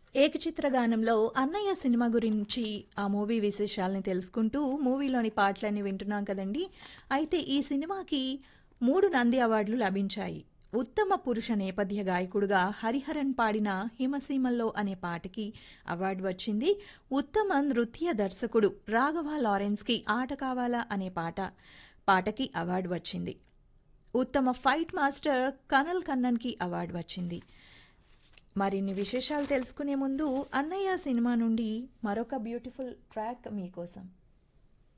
ఏకచిత్ర గానంలో అన్నయ్య సినిమా గురించి ఆ మూవీ విశేషాలని తెలుసుకుంటూ మూవీలోని పాటలన్నీ వింటున్నాం కదండి అయితే ఈ సినిమాకి మూడు నంది అవార్డులు లభించాయి ఉత్తమ పురుష నేపథ్య గాయకుడుగా హరిహరన్ పాడిన హిమసీమల్లో అనే పాటకి అవార్డు వచ్చింది ఉత్తమ నృత్య దర్శకుడు రాఘవ లారెన్స్కి ఆట కావాలా అనే పాట పాటకి అవార్డు వచ్చింది ఉత్తమ ఫైట్ మాస్టర్ కనల్ కన్నన్కి అవార్డు వచ్చింది మరిన్ని విశేషాలు తెలుసుకునే ముందు అన్నయ్య సినిమా నుండి మరొక బ్యూటిఫుల్ ట్రాక్ మీకోసం